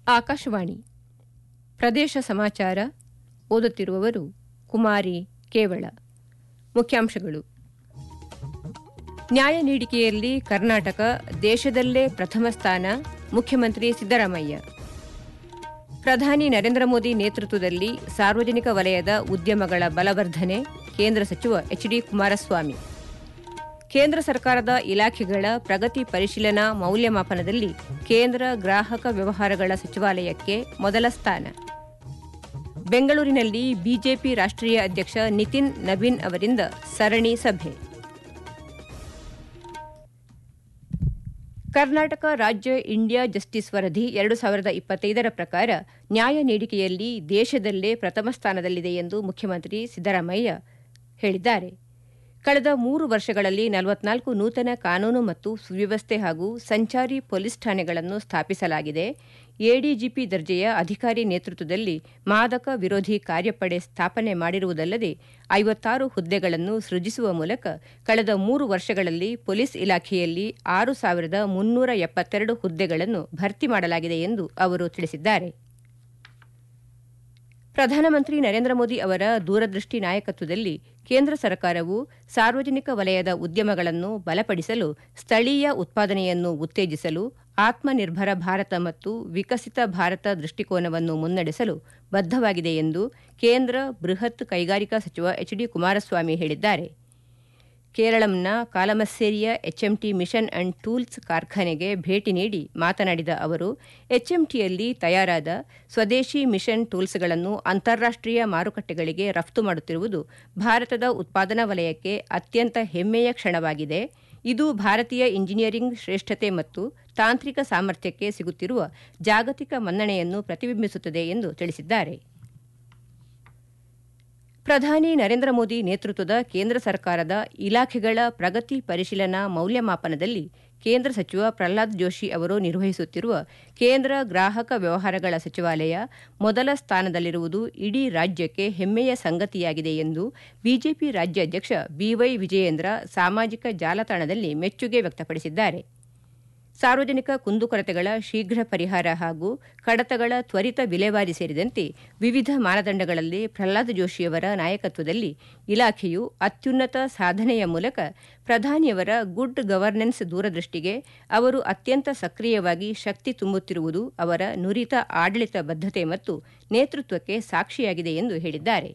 ಆಕಾಶವಾಣಿ ಪ್ರದೇಶ ಸಮಾಚಾರ ಓದುತ್ತಿರುವವರು ಕುಮಾರಿ ಕೇವಳ ಮುಖ್ಯಾಂಶಗಳು ನ್ಯಾಯ ನೀಡಿಕೆಯಲ್ಲಿ ಕರ್ನಾಟಕ ದೇಶದಲ್ಲೇ ಪ್ರಥಮ ಸ್ಥಾನ ಮುಖ್ಯಮಂತ್ರಿ ಸಿದ್ದರಾಮಯ್ಯ ಪ್ರಧಾನಿ ನರೇಂದ್ರ ಮೋದಿ ನೇತೃತ್ವದಲ್ಲಿ ಸಾರ್ವಜನಿಕ ವಲಯದ ಉದ್ಯಮಗಳ ಬಲವರ್ಧನೆ ಕೇಂದ್ರ ಸಚಿವ ಎಚ್ಡಿ ಕುಮಾರಸ್ವಾಮಿ ಕೇಂದ್ರ ಸರ್ಕಾರದ ಇಲಾಖೆಗಳ ಪ್ರಗತಿ ಪರಿಶೀಲನಾ ಮೌಲ್ಯಮಾಪನದಲ್ಲಿ ಕೇಂದ್ರ ಗ್ರಾಹಕ ವ್ಯವಹಾರಗಳ ಸಚಿವಾಲಯಕ್ಕೆ ಮೊದಲ ಸ್ಥಾನ ಬೆಂಗಳೂರಿನಲ್ಲಿ ಬಿಜೆಪಿ ರಾಷ್ಟ್ರೀಯ ಅಧ್ಯಕ್ಷ ನಿತಿನ್ ನಬೀನ್ ಅವರಿಂದ ಸರಣಿ ಸಭೆ ಕರ್ನಾಟಕ ರಾಜ್ಯ ಇಂಡಿಯಾ ಜಸ್ಟಿಸ್ ವರದಿ ಎರಡು ಸಾವಿರದ ಇಪ್ಪತ್ತೈದರ ಪ್ರಕಾರ ನ್ಯಾಯ ನೀಡಿಕೆಯಲ್ಲಿ ದೇಶದಲ್ಲೇ ಪ್ರಥಮ ಸ್ಥಾನದಲ್ಲಿದೆ ಎಂದು ಮುಖ್ಯಮಂತ್ರಿ ಸಿದ್ದರಾಮಯ್ಯ ಹೇಳಿದ್ದಾರೆ ಕಳೆದ ಮೂರು ವರ್ಷಗಳಲ್ಲಿ ನಲವತ್ನಾಲ್ಕು ನೂತನ ಕಾನೂನು ಮತ್ತು ಸುವ್ಯವಸ್ಥೆ ಹಾಗೂ ಸಂಚಾರಿ ಪೊಲೀಸ್ ಠಾಣೆಗಳನ್ನು ಸ್ಥಾಪಿಸಲಾಗಿದೆ ಎಡಿಜಿಪಿ ದರ್ಜೆಯ ಅಧಿಕಾರಿ ನೇತೃತ್ವದಲ್ಲಿ ಮಾದಕ ವಿರೋಧಿ ಕಾರ್ಯಪಡೆ ಸ್ಥಾಪನೆ ಮಾಡಿರುವುದಲ್ಲದೆ ಐವತ್ತಾರು ಹುದ್ದೆಗಳನ್ನು ಸೃಜಿಸುವ ಮೂಲಕ ಕಳೆದ ಮೂರು ವರ್ಷಗಳಲ್ಲಿ ಪೊಲೀಸ್ ಇಲಾಖೆಯಲ್ಲಿ ಆರು ಸಾವಿರದ ಮುನ್ನೂರ ಎಪ್ಪತ್ತೆರಡು ಹುದ್ದೆಗಳನ್ನು ಭರ್ತಿ ಮಾಡಲಾಗಿದೆ ಎಂದು ಅವರು ತಿಳಿಸಿದ್ದಾರೆ ಪ್ರಧಾನಮಂತ್ರಿ ನರೇಂದ್ರ ಮೋದಿ ಅವರ ದೂರದೃಷ್ಟಿ ನಾಯಕತ್ವದಲ್ಲಿ ಕೇಂದ್ರ ಸರ್ಕಾರವು ಸಾರ್ವಜನಿಕ ವಲಯದ ಉದ್ಯಮಗಳನ್ನು ಬಲಪಡಿಸಲು ಸ್ಥಳೀಯ ಉತ್ಪಾದನೆಯನ್ನು ಉತ್ತೇಜಿಸಲು ಆತ್ಮನಿರ್ಭರ ಭಾರತ ಮತ್ತು ವಿಕಸಿತ ಭಾರತ ದೃಷ್ಟಿಕೋನವನ್ನು ಮುನ್ನಡೆಸಲು ಬದ್ದವಾಗಿದೆ ಎಂದು ಕೇಂದ್ರ ಬೃಹತ್ ಕೈಗಾರಿಕಾ ಸಚಿವ ಎಚ್ ಡಿ ಕುಮಾರಸ್ವಾಮಿ ಹೇಳಿದ್ದಾರೆ ಕೇರಳಂನ ಕಾಲಮಸ್ಸೇರಿಯ ಎಚ್ಎಂಟಿ ಮಿಷನ್ ಅಂಡ್ ಟೂಲ್ಸ್ ಕಾರ್ಖಾನೆಗೆ ಭೇಟಿ ನೀಡಿ ಮಾತನಾಡಿದ ಅವರು ಎಚ್ಎಂಟಿಯಲ್ಲಿ ತಯಾರಾದ ಸ್ವದೇಶಿ ಮಿಷನ್ ಟೂಲ್ಸ್ಗಳನ್ನು ಅಂತಾರಾಷ್ಟೀಯ ಮಾರುಕಟ್ಟೆಗಳಿಗೆ ರಫ್ತು ಮಾಡುತ್ತಿರುವುದು ಭಾರತದ ಉತ್ಪಾದನಾ ವಲಯಕ್ಕೆ ಅತ್ಯಂತ ಹೆಮ್ಮೆಯ ಕ್ಷಣವಾಗಿದೆ ಇದು ಭಾರತೀಯ ಇಂಜಿನಿಯರಿಂಗ್ ಶ್ರೇಷ್ಠತೆ ಮತ್ತು ತಾಂತ್ರಿಕ ಸಾಮರ್ಥ್ಯಕ್ಕೆ ಸಿಗುತ್ತಿರುವ ಜಾಗತಿಕ ಮನ್ನಣೆಯನ್ನು ಪ್ರತಿಬಿಂಬಿಸುತ್ತದೆ ಎಂದು ತಿಳಿಸಿದ್ದಾರೆ ಪ್ರಧಾನಿ ನರೇಂದ್ರ ಮೋದಿ ನೇತೃತ್ವದ ಕೇಂದ್ರ ಸರ್ಕಾರದ ಇಲಾಖೆಗಳ ಪ್ರಗತಿ ಪರಿಶೀಲನಾ ಮೌಲ್ಯಮಾಪನದಲ್ಲಿ ಕೇಂದ್ರ ಸಚಿವ ಪ್ರಹ್ಲಾದ್ ಜೋಶಿ ಅವರು ನಿರ್ವಹಿಸುತ್ತಿರುವ ಕೇಂದ್ರ ಗ್ರಾಹಕ ವ್ಯವಹಾರಗಳ ಸಚಿವಾಲಯ ಮೊದಲ ಸ್ಥಾನದಲ್ಲಿರುವುದು ಇಡೀ ರಾಜ್ಯಕ್ಕೆ ಹೆಮ್ಮೆಯ ಸಂಗತಿಯಾಗಿದೆ ಎಂದು ಬಿಜೆಪಿ ರಾಜ್ಯಾಧ್ಯಕ್ಷ ಬಿವೈ ವಿಜಯೇಂದ್ರ ಸಾಮಾಜಿಕ ಜಾಲತಾಣದಲ್ಲಿ ಮೆಚ್ಚುಗೆ ವ್ಯಕ್ತಪಡಿಸಿದ್ದಾರೆ ಸಾರ್ವಜನಿಕ ಕುಂದುಕೊರತೆಗಳ ಶೀಘ್ರ ಪರಿಹಾರ ಹಾಗೂ ಕಡತಗಳ ತ್ವರಿತ ವಿಲೇವಾರಿ ಸೇರಿದಂತೆ ವಿವಿಧ ಮಾನದಂಡಗಳಲ್ಲಿ ಪ್ರಹ್ಲಾದ್ ಜೋಶಿಯವರ ನಾಯಕತ್ವದಲ್ಲಿ ಇಲಾಖೆಯು ಅತ್ಯುನ್ನತ ಸಾಧನೆಯ ಮೂಲಕ ಪ್ರಧಾನಿಯವರ ಗುಡ್ ಗವರ್ನೆನ್ಸ್ ದೂರದೃಷ್ಟಿಗೆ ಅವರು ಅತ್ಯಂತ ಸಕ್ರಿಯವಾಗಿ ಶಕ್ತಿ ತುಂಬುತ್ತಿರುವುದು ಅವರ ನುರಿತ ಆಡಳಿತ ಬದ್ಧತೆ ಮತ್ತು ನೇತೃತ್ವಕ್ಕೆ ಸಾಕ್ಷಿಯಾಗಿದೆ ಎಂದು ಹೇಳಿದ್ದಾರೆ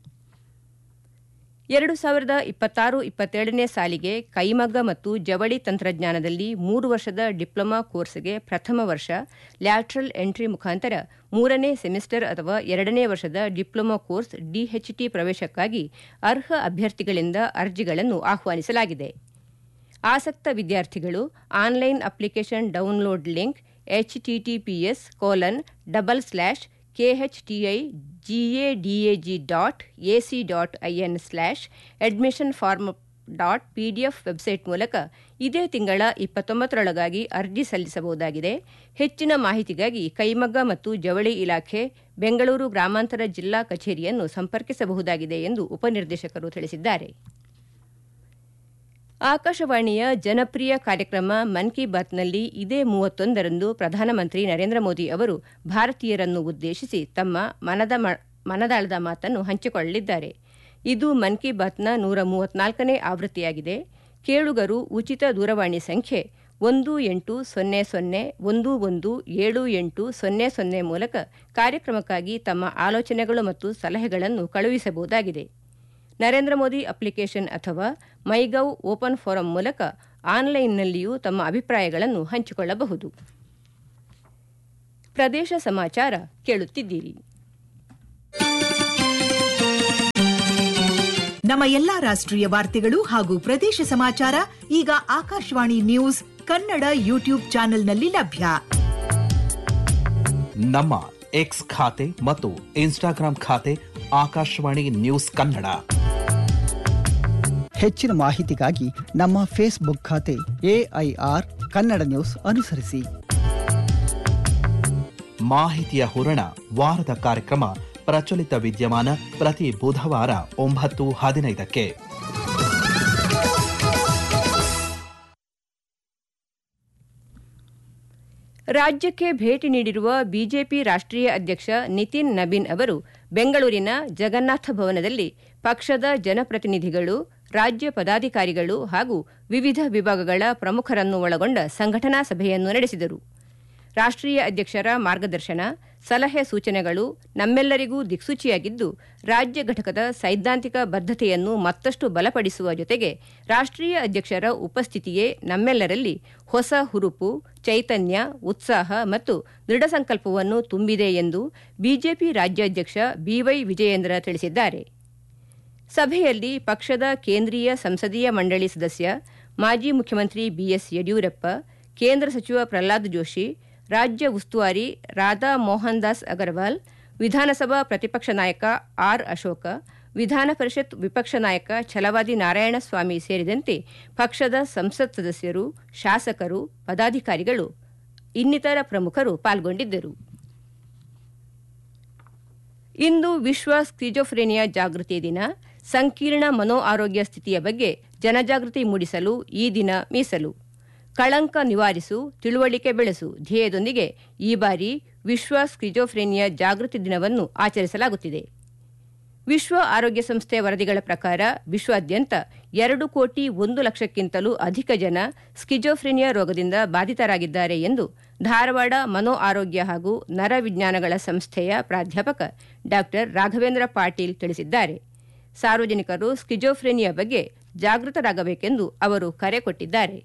ಎರಡು ಸಾವಿರದ ಇಪ್ಪತ್ತಾರು ಇಪ್ಪತ್ತೇಳನೇ ಸಾಲಿಗೆ ಕೈಮಗ್ಗ ಮತ್ತು ಜವಳಿ ತಂತ್ರಜ್ಞಾನದಲ್ಲಿ ಮೂರು ವರ್ಷದ ಡಿಪ್ಲೊಮಾ ಕೋರ್ಸ್ಗೆ ಪ್ರಥಮ ವರ್ಷ ಲ್ಯಾಟ್ರಲ್ ಎಂಟ್ರಿ ಮುಖಾಂತರ ಮೂರನೇ ಸೆಮಿಸ್ಟರ್ ಅಥವಾ ಎರಡನೇ ವರ್ಷದ ಡಿಪ್ಲೊಮಾ ಕೋರ್ಸ್ ಡಿಎಚ್ಟಿ ಪ್ರವೇಶಕ್ಕಾಗಿ ಅರ್ಹ ಅಭ್ಯರ್ಥಿಗಳಿಂದ ಅರ್ಜಿಗಳನ್ನು ಆಹ್ವಾನಿಸಲಾಗಿದೆ ಆಸಕ್ತ ವಿದ್ಯಾರ್ಥಿಗಳು online application download link HTTPS colon double slash KHTI GADAG dot AC dot IN slash admission form dot PDF website ಮೂಲಕ ಇದೇ ತಿಂಗಳ ಇಪ್ಪತ್ತೊಂಬತ್ತರೊಳಗಾಗಿ ಅರ್ಜಿ ಸಲ್ಲಿಸಬಹುದಾಗಿದೆ ಹೆಚ್ಚಿನ ಮಾಹಿತಿಗಾಗಿ ಕೈಮಗ್ಗ ಮತ್ತು ಜವಳಿ ಇಲಾಖೆ ಬೆಂಗಳೂರು ಗ್ರಾಮಾಂತರ ಜಿಲ್ಲಾ ಕಚೇರಿಯನ್ನು ಸಂಪರ್ಕಿಸಬಹುದಾಗಿದೆ ಎಂದು ಉಪನಿರ್ದೇಶಕರು ತಿಳಿಸಿದ್ದಾರೆ ಆಕಾಶವಾಣಿಯ ಜನಪ್ರಿಯ ಕಾರ್ಯಕ್ರಮ ಮನ್ ಕಿ ಬಾತ್ನಲ್ಲಿ ಇದೇ ಮೂವತ್ತೊಂದರಂದು ಪ್ರಧಾನಮಂತ್ರಿ ನರೇಂದ್ರ ಮೋದಿ ಅವರು ಭಾರತೀಯರನ್ನು ಉದ್ದೇಶಿಸಿ ತಮ್ಮ ಮನದ ಮನದಾಳದ ಮಾತನ್ನು ಹಂಚಿಕೊಳ್ಳಲಿದ್ದಾರೆ ಇದು ಮನ್ ಕಿ ಬಾತ್ನ ನೂರ ಮೂವತ್ನಾಲ್ಕನೇ ಆವೃತ್ತಿಯಾಗಿದೆ ಕೇಳುಗರು ಉಚಿತ ದೂರವಾಣಿ ಸಂಖ್ಯೆ ಒಂದು ಎಂಟು ಸೊನ್ನೆ ಸೊನ್ನೆ ಒಂದು ಒಂದು ಏಳು ಎಂಟು ಸೊನ್ನೆ ಸೊನ್ನೆ ಮೂಲಕ ಕಾರ್ಯಕ್ರಮಕ್ಕಾಗಿ ತಮ್ಮ ಆಲೋಚನೆಗಳು ಮತ್ತು ಸಲಹೆಗಳನ್ನು ಕಳುಹಿಸಬಹುದಾಗಿದೆ ನರೇಂದ್ರ ಮೋದಿ ಅಪ್ಲಿಕೇಶನ್ ಅಥವಾ ಮೈಗವ್ ಓಪನ್ ಫೋರಂ ಮೂಲಕ ಆನ್ಲೈನ್ನಲ್ಲಿಯೂ ತಮ್ಮ ಅಭಿಪ್ರಾಯಗಳನ್ನು ಹಂಚಿಕೊಳ್ಳಬಹುದು ಪ್ರದೇಶ ಸಮಾಚಾರ ಕೇಳುತ್ತಿದ್ದೀರಿ ನಮ್ಮ ಎಲ್ಲಾ ರಾಷ್ಟ್ರೀಯ ವಾರ್ತೆಗಳು ಹಾಗೂ ಪ್ರದೇಶ ಸಮಾಚಾರ ಈಗ ಆಕಾಶವಾಣಿ ನ್ಯೂಸ್ ಕನ್ನಡ ಯೂಟ್ಯೂಬ್ ಚಾನೆಲ್ನಲ್ಲಿ ಲಭ್ಯ ನಮ್ಮ ಎಕ್ಸ್ ಖಾತೆ ಮತ್ತು ಇನ್ಸ್ಟಾಗ್ರಾಂ ಖಾತೆ ಆಕಾಶವಾಣಿ ನ್ಯೂಸ್ ಕನ್ನಡ ಹೆಚ್ಚಿನ ಮಾಹಿತಿಗಾಗಿ ನಮ್ಮ ಫೇಸ್ಬುಕ್ ಖಾತೆ ಎಐಆರ್ ಕನ್ನಡ ನ್ಯೂಸ್ ಅನುಸರಿಸಿ ಮಾಹಿತಿಯ ಹೂರಣ ವಾರದ ಕಾರ್ಯಕ್ರಮ ಪ್ರಚಲಿತ ವಿದ್ಯಮಾನ ಪ್ರತಿ ಬುಧವಾರ ಒಂಬತ್ತು ಹದಿನೈದಕ್ಕೆ ರಾಜ್ಯಕ್ಕೆ ಭೇಟಿ ನೀಡಿರುವ ಬಿಜೆಪಿ ರಾಷ್ಟ್ರೀಯ ಅಧ್ಯಕ್ಷ ನಿತಿನ್ ನಬೀನ್ ಅವರು ಬೆಂಗಳೂರಿನ ಜಗನ್ನಾಥ ಭವನದಲ್ಲಿ ಪಕ್ಷದ ಜನಪ್ರತಿನಿಧಿಗಳು ರಾಜ್ಯ ಪದಾಧಿಕಾರಿಗಳು ಹಾಗೂ ವಿವಿಧ ವಿಭಾಗಗಳ ಪ್ರಮುಖರನ್ನು ಒಳಗೊಂಡ ಸಂಘಟನಾ ಸಭೆಯನ್ನು ನಡೆಸಿದರು ರಾಷ್ಟ್ರೀಯ ಅಧ್ಯಕ್ಷರ ಮಾರ್ಗದರ್ಶನ ಸಲಹೆ ಸೂಚನೆಗಳು ನಮ್ಮೆಲ್ಲರಿಗೂ ದಿಕ್ಸೂಚಿಯಾಗಿದ್ದು ರಾಜ್ಯ ಘಟಕದ ಸೈದ್ಧಾಂತಿಕ ಬದ್ಧತೆಯನ್ನು ಮತ್ತಷ್ಟು ಬಲಪಡಿಸುವ ಜೊತೆಗೆ ರಾಷ್ಟ್ರೀಯ ಅಧ್ಯಕ್ಷರ ಉಪಸ್ಥಿತಿಯೇ ನಮ್ಮೆಲ್ಲರಲ್ಲಿ ಹೊಸ ಹುರುಪು ಚೈತನ್ಯ ಉತ್ಸಾಹ ಮತ್ತು ದೃಢ ಸಂಕಲ್ಪವನ್ನು ತುಂಬಿದೆ ಎಂದು ಬಿಜೆಪಿ ರಾಜ್ಯಾಧ್ಯಕ್ಷ ಬಿವೈ ವಿಜಯೇಂದ್ರ ತಿಳಿಸಿದ್ದಾರೆ ಸಭೆಯಲ್ಲಿ ಪಕ್ಷದ ಕೇಂದ್ರೀಯ ಸಂಸದೀಯ ಮಂಡಳಿ ಸದಸ್ಯ ಮಾಜಿ ಮುಖ್ಯಮಂತ್ರಿ ಬಿಎಸ್ ಯಡಿಯೂರಪ್ಪ ಕೇಂದ್ರ ಸಚಿವ ಪ್ರಹ್ಲಾದ್ ಜೋಶಿ ರಾಜ್ಯ ಉಸ್ತುವಾರಿ ರಾಧಾ ಮೋಹನ್ ದಾಸ್ ಅಗರ್ವಾಲ್ ವಿಧಾನಸಭಾ ಪ್ರತಿಪಕ್ಷ ನಾಯಕ ಆರ್ ಅಶೋಕ ವಿಧಾನ ಪರಿಷತ್ ವಿಪಕ್ಷ ನಾಯಕ ಛಲವಾದಿ ನಾರಾಯಣಸ್ವಾಮಿ ಸೇರಿದಂತೆ ಪಕ್ಷದ ಸಂಸತ್ ಸದಸ್ಯರು ಶಾಸಕರು ಪದಾಧಿಕಾರಿಗಳು ಇನ್ನಿತರ ಪ್ರಮುಖರು ಪಾಲ್ಗೊಂಡಿದ್ದರು ಇಂದು ವಿಶ್ವ ಸ್ಕಿಜೋಫ್ರೇನಿಯಾ ಜಾಗೃತಿ ದಿನ ಸಂಕೀರ್ಣ ಮನೋ ಆರೋಗ್ಯ ಸ್ಥಿತಿಯ ಬಗ್ಗೆ ಜನಜಾಗೃತಿ ಮೂಡಿಸಲು ಈ ದಿನ ಮೀಸಲು ಕಳಂಕ ನಿವಾರಿಸು ತಿಳುವಳಿಕೆ ಬೆಳೆಸು ಧ್ಯೇಯದೊಂದಿಗೆ ಈ ಬಾರಿ ವಿಶ್ವ ಸ್ಕಿಜೋಫ್ರೇನಿಯಾ ಜಾಗೃತಿ ದಿನವನ್ನು ಆಚರಿಸಲಾಗುತ್ತಿದೆ ವಿಶ್ವ ಆರೋಗ್ಯ ಸಂಸ್ಥೆ ವರದಿಗಳ ಪ್ರಕಾರ ವಿಶ್ವಾದ್ಯಂತ ಎರಡು ಕೋಟಿ ಒಂದು ಲಕ್ಷಕ್ಕಿಂತಲೂ ಅಧಿಕ ಜನ ಸ್ಕಿಜೋಫ್ರೇನಿಯಾ ರೋಗದಿಂದ ಬಾಧಿತರಾಗಿದ್ದಾರೆ ಎಂದು ಧಾರವಾಡ ಮನೋ ಆರೋಗ್ಯ ಹಾಗೂ ನರವಿಜ್ಞಾನಗಳ ಸಂಸ್ಥೆಯ ಪ್ರಾಧ್ಯಾಪಕ ಡಾ ರಾಘವೇಂದ್ರ ಪಾಟೀಲ್ ತಿಳಿಸಿದ್ದಾರೆ ಸಾರ್ವಜನಿಕರು ಸ್ಕಿಜೋಫ್ರೇನಿಯಾ ಬಗ್ಗೆ ಜಾಗೃತರಾಗಬೇಕೆಂದು ಅವರು ಕರೆ ಕೊಟ್ಟಿದ್ದಾರೆ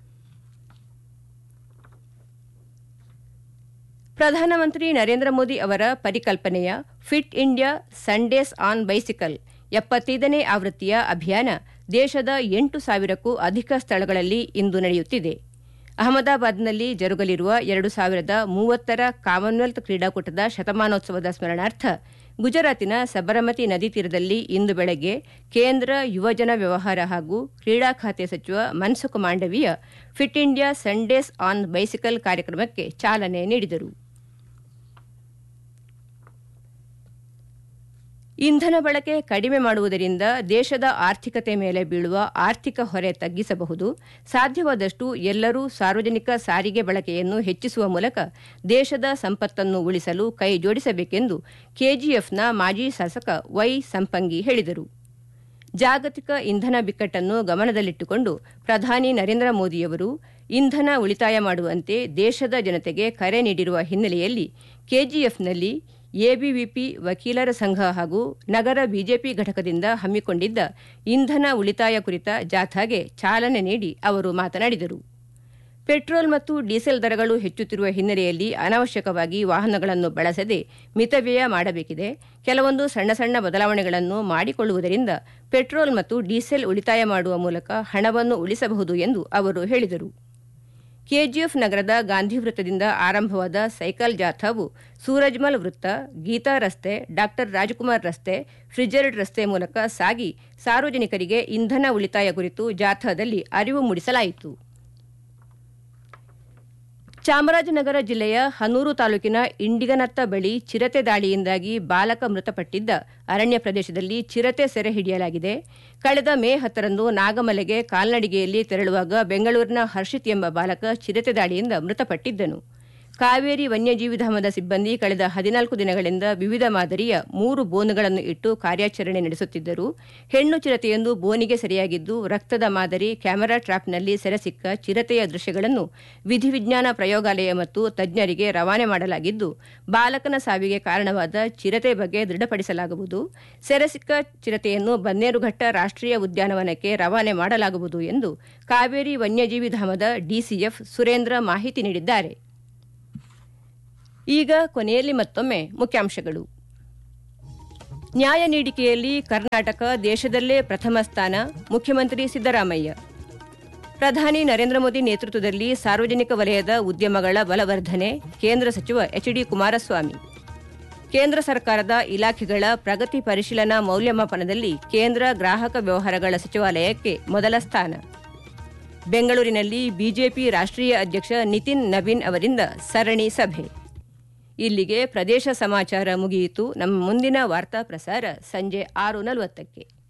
ಪ್ರಧಾನಮಂತ್ರಿ ನರೇಂದ್ರ ಮೋದಿ ಅವರ ಪರಿಕಲ್ಪನೆಯ fit India Sundays on bicycle ಎಪ್ಪತ್ತೈದನೇ ಆವೃತ್ತಿಯ ಅಭಿಯಾನ ದೇಶದ ಎಂಟು ಸಾವಿರಕ್ಕೂ ಅಧಿಕ ಸ್ಥಳಗಳಲ್ಲಿ ಇಂದು ನಡೆಯುತ್ತಿದೆ ಅಹಮದಾಬಾದ್ನಲ್ಲಿ ಜರುಗಲಿರುವ ಎರಡು ಸಾವಿರದ ಮೂವತ್ತರ ಕಾಮನ್ವೆಲ್ತ್ ಕ್ರೀಡಾಕೂಟದ ಶತಮಾನೋತ್ಸವದ ಸ್ಮರಣಾರ್ಥ ಗುಜರಾತಿನ ಸಬರಮತಿ ನದಿ ತೀರದಲ್ಲಿ ಇಂದು ಬೆಳಗ್ಗೆ ಕೇಂದ್ರ ಯುವಜನ ವ್ಯವಹಾರ ಹಾಗೂ ಕ್ರೀಡಾ ಖಾತೆ ಸಚಿವ Mansukh Mandaviya fit India Sundays on bicycle ಕಾರ್ಯಕ್ರಮಕ್ಕೆ ಚಾಲನೆ ನೀಡಿದರು ಇಂಧನ ಬಳಕೆ ಕಡಿಮೆ ಮಾಡುವುದರಿಂದ ದೇಶದ ಆರ್ಥಿಕತೆ ಮೇಲೆ ಬೀಳುವ ಆರ್ಥಿಕ ಹೊರೆ ತಗ್ಗಿಸಬಹುದು ಸಾಧ್ಯವಾದಷ್ಟು ಎಲ್ಲರೂ ಸಾರ್ವಜನಿಕ ಸಾರಿಗೆ ಬಳಕೆಯನ್ನು ಹೆಚ್ಚಿಸುವ ಮೂಲಕ ದೇಶದ ಸಂಪತ್ತನ್ನು ಉಳಿಸಲು ಕೈ ಜೋಡಿಸಬೇಕೆಂದು ಕೆಜಿಎಫ್ನ ಮಾಜಿ ಶಾಸಕ ವೈ ಸಂಪಂಗಿ ಹೇಳಿದರು ಜಾಗತಿಕ ಇಂಧನ ಬಿಕ್ಕಟ್ಟನ್ನು ಗಮನದಲ್ಲಿಟ್ಟುಕೊಂಡು ಪ್ರಧಾನಿ ನರೇಂದ್ರ ಮೋದಿಯವರು ಇಂಧನ ಉಳಿತಾಯ ಮಾಡುವಂತೆ ದೇಶದ ಜನತೆಗೆ ಕರೆ ನೀಡಿರುವ ಹಿನ್ನೆಲೆಯಲ್ಲಿ ಕೆಜಿಎಫ್ನಲ್ಲಿ ಎಬಿವಿಪಿ ವಕೀಲರ ಸಂಘ ಹಾಗೂ ನಗರ ಬಿಜೆಪಿ ಘಟಕದಿಂದ ಹಮ್ಮಿಕೊಂಡಿದ್ದ ಇಂಧನ ಉಳಿತಾಯ ಕುರಿತ ಜಾಥಾಗೆ ಚಾಲನೆ ನೀಡಿ ಅವರು ಮಾತನಾಡಿದರು ಪೆಟ್ರೋಲ್ ಮತ್ತು ಡೀಸೆಲ್ ದರಗಳು ಹೆಚ್ಚುತ್ತಿರುವ ಹಿನ್ನೆಲೆಯಲ್ಲಿ ಅನಾವಶ್ಯಕವಾಗಿ ವಾಹನಗಳನ್ನು ಬಳಸದೆ ಮಿತವ್ಯಯ ಮಾಡಬೇಕಿದೆ ಕೆಲವೊಂದು ಸಣ್ಣ ಸಣ್ಣ ಬದಲಾವಣೆಗಳನ್ನು ಮಾಡಿಕೊಳ್ಳುವುದರಿಂದ ಪೆಟ್ರೋಲ್ ಮತ್ತು ಡೀಸೆಲ್ ಉಳಿತಾಯ ಮಾಡುವ ಮೂಲಕ ಹಣವನ್ನು ಉಳಿಸಬಹುದು ಎಂದು ಅವರು ಹೇಳಿದರು ಕೆಜಿಎಫ್ ನಗರದ ಗಾಂಧಿ ವೃತ್ತದಿಂದ ಆರಂಭವಾದ ಸೈಕಲ್ ಜಾಥಾವು ಸೂರಜ್ಮಲ್ ವೃತ್ತ ಗೀತಾ ರಸ್ತೆ ಡಾ ರಾಜಕುಮಾರ್ ರಸ್ತೆ ಫ್ರಿಜರ್ಡ್ ರಸ್ತೆ ಮೂಲಕ ಸಾಗಿ ಸಾರ್ವಜನಿಕರಿಗೆ ಇಂಧನ ಉಳಿತಾಯ ಕುರಿತು ಜಾಥಾದಲ್ಲಿ ಅರಿವು ಮೂಡಿಸಲಾಯಿತು ಚಾಮರಾಜನಗರ ಜಿಲ್ಲೆಯ ಹನೂರು ತಾಲೂಕಿನ ಇಂಡಿಗನತ್ತ ಬಳಿ ಚಿರತೆ ದಾಳಿಯಿಂದಾಗಿ ಬಾಲಕ ಮೃತಪಟ್ಟಿದ್ದ ಅರಣ್ಯ ಪ್ರದೇಶದಲ್ಲಿ ಚಿರತೆ ಸೆರೆ ಹಿಡಿಯಲಾಗಿದೆ ಕಳೆದ ಮೇ ಹತ್ತರಂದು ನಾಗಮಲೆಗೆ ಕಾಲ್ನಡಿಗೆಯಲ್ಲಿ ತೆರಳುವಾಗ ಬೆಂಗಳೂರಿನ ಹರ್ಷಿತ್ ಎಂಬ ಬಾಲಕ ಚಿರತೆ ದಾಳಿಯಿಂದ ಮೃತಪಟ್ಟಿದ್ದನು ಕಾವೇರಿ ವನ್ಯಜೀವಿ ಧಾಮದ ಸಿಬ್ಬಂದಿ ಕಳೆದ ಹದಿನಾಲ್ಕು ದಿನಗಳಿಂದ ವಿವಿಧ ಮಾದರಿಯ ಮೂರು ಬೋನುಗಳನ್ನು ಇಟ್ಟು ಕಾರ್ಯಾಚರಣೆ ನಡೆಸುತ್ತಿದ್ದರು ಹೆಣ್ಣು ಚಿರತೆಯೊಂದು ಬೋನಿಗೆ ಸೆರೆಯಾಗಿದ್ದು ರಕ್ತದ ಮಾದರಿ ಕ್ಯಾಮೆರಾ ಟ್ರಾಪ್ನಲ್ಲಿ ಸೆರೆಸಿಕ್ಕ ಚಿರತೆಯ ದೃಶ್ಯಗಳನ್ನು ವಿಧಿವಿಜ್ಞಾನ ಪ್ರಯೋಗಾಲಯ ಮತ್ತು ತಜ್ಞರಿಗೆ ರವಾನೆ ಮಾಡಲಾಗಿದ್ದು ಬಾಲಕನ ಸಾವಿಗೆ ಕಾರಣವಾದ ಚಿರತೆ ಬಗ್ಗೆ ದೃಢಪಡಿಸಲಾಗುವುದು ಸೆರೆಸಿಕ್ಕ ಚಿರತೆಯನ್ನು ಬನ್ನೇರುಘಟ್ಟ ರಾಷ್ಟ್ರೀಯ ಉದ್ಯಾನವನಕ್ಕೆ ರವಾನೆ ಮಾಡಲಾಗುವುದು ಎಂದು ಕಾವೇರಿ ವನ್ಯಜೀವಿ ಧಾಮದ ಡಿಸಿಎಫ್ ಸುರೇಂದ್ರ ಮಾಹಿತಿ ನೀಡಿದ್ದಾರೆ ಈಗ ಕೊನೆಯಲ್ಲಿ ಮತ್ತೊಮ್ಮೆ ಮುಖ್ಯಾಂಶಗಳು ನ್ಯಾಯ ನೀಡಿಕೆಯಲ್ಲಿ ಕರ್ನಾಟಕ ದೇಶದಲ್ಲೇ ಪ್ರಥಮ ಸ್ಥಾನ ಮುಖ್ಯಮಂತ್ರಿ ಸಿದ್ದರಾಮಯ್ಯ ಪ್ರಧಾನಿ ನರೇಂದ್ರ ಮೋದಿ ನೇತೃತ್ವದಲ್ಲಿ ಸಾರ್ವಜನಿಕ ವಲಯದ ಉದ್ಯಮಗಳ ಬಲವರ್ಧನೆ ಕೇಂದ್ರ ಸಚಿವ ಎಚ್ಡಿ ಕುಮಾರಸ್ವಾಮಿ ಕೇಂದ್ರ ಸರ್ಕಾರದ ಇಲಾಖೆಗಳ ಪ್ರಗತಿ ಪರಿಶೀಲನಾ ಮೌಲ್ಯಮಾಪನದಲ್ಲಿ ಕೇಂದ್ರ ಗ್ರಾಹಕ ವ್ಯವಹಾರಗಳ ಸಚಿವಾಲಯಕ್ಕೆ ಮೊದಲ ಸ್ಥಾನ ಬೆಂಗಳೂರಿನಲ್ಲಿ ಬಿಜೆಪಿ ರಾಷ್ಟ್ರೀಯ ಅಧ್ಯಕ್ಷ ನಿತಿನ್ ನವೀನ್ ಅವರಿಂದ ಸರಣಿ ಸಭೆ ಇಲ್ಲಿಗೆ ಪ್ರದೇಶ ಸಮಾಚಾರ ಮುಗಿಯಿತು ನಮ್ಮ ಮುಂದಿನ ವಾರ್ತಾ ಪ್ರಸಾರ ಸಂಜೆ ಆರು ನಲವತ್ತಕ್ಕೆ